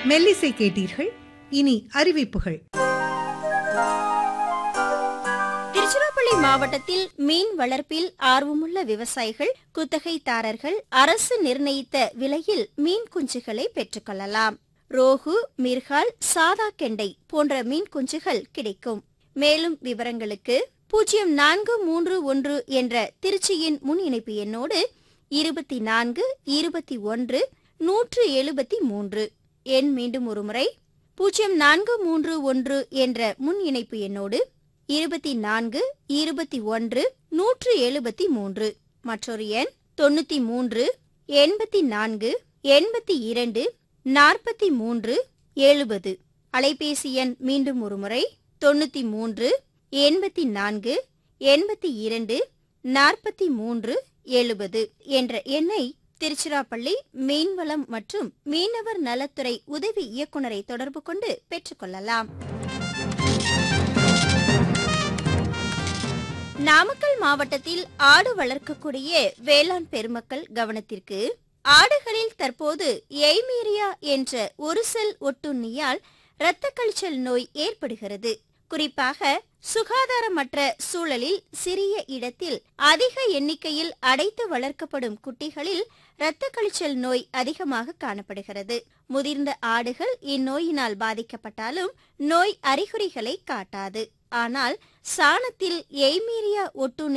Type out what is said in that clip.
மெல்லிசை கேட்டீர்கள் இனி அறிவிப்புகள் திருச்சிராப்பள்ளி மாவட்டத்தில் மீன் வளர்ப்பில் ஆர்வமுள்ள விவசாயிகள் குத்தகைதாரர்கள் அரசு நிர்ணயித்த விலையில் மீன் குஞ்சுகளை பெற்றுக்கொள்ளலாம் ரோகு மிர்கால் சாதா கெண்டை போன்ற மீன் குஞ்சுகள் கிடைக்கும் மேலும் விவரங்களுக்கு பூஜ்ஜியம் நான்கு மூன்று ஒன்று என்ற திருச்சியின் முன் இணைப்பு எண்ணோடு இருபத்தி நான்கு இருபத்தி ஒன்று நூற்று எழுபத்தி மூன்று எண் மீண்டும் ஒருமுறை பூஜ்ஜியம் நான்கு மூன்று ஒன்று என்ற முன் இணைப்பு எண்ணோடு இருபத்தி நான்கு இருபத்தி ஒன்று நூற்று எழுபத்தி மூன்று மற்றொரு எண் தொண்ணூத்தி மூன்று எண்பத்தி நான்கு எண்பத்தி இரண்டு நாற்பத்தி மூன்று எழுபது அலைபேசி எண் மீண்டும் ஒருமுறை தொண்ணூத்தி மூன்று எண்பத்தி நான்கு எண்பத்தி இரண்டு நாற்பத்தி மூன்று எழுபது என்ற எண்ணை திருச்சிராப்பள்ளி மீன்வளம் மற்றும் மீனவர் நலத்துறை உதவி இயக்குநரை தொடர்பு கொண்டு பெற்றுக்கொள்ளலாம் நாமக்கல் மாவட்டத்தில் ஆடு வளர்க்கக்கூடிய வேளாண் பெருமக்கள் கவனத்திற்கு ஆடுகளில் தற்போது எய்மீரியா என்ற ஒரு செல் ஒட்டுண்ணியால் இரத்த கழிச்சல் நோய் ஏற்படுகிறது குறிப்பாக சுகாதாரமற்ற சூழலில் சிறிய இடத்தில் அதிக எண்ணிக்கையில் அடைத்து வளர்க்கப்படும் குட்டிகளில் இரத்த கழிச்சல் நோய் அதிகமாக காணப்படுகிறது முதிர்ந்த ஆடுகள் இந்நோயினால் பாதிக்கப்பட்டாலும் நோய் அறிகுறிகளை காட்டாது ஆனால் சாணத்தில் எய்மீரியா ஒட்டுண்ணி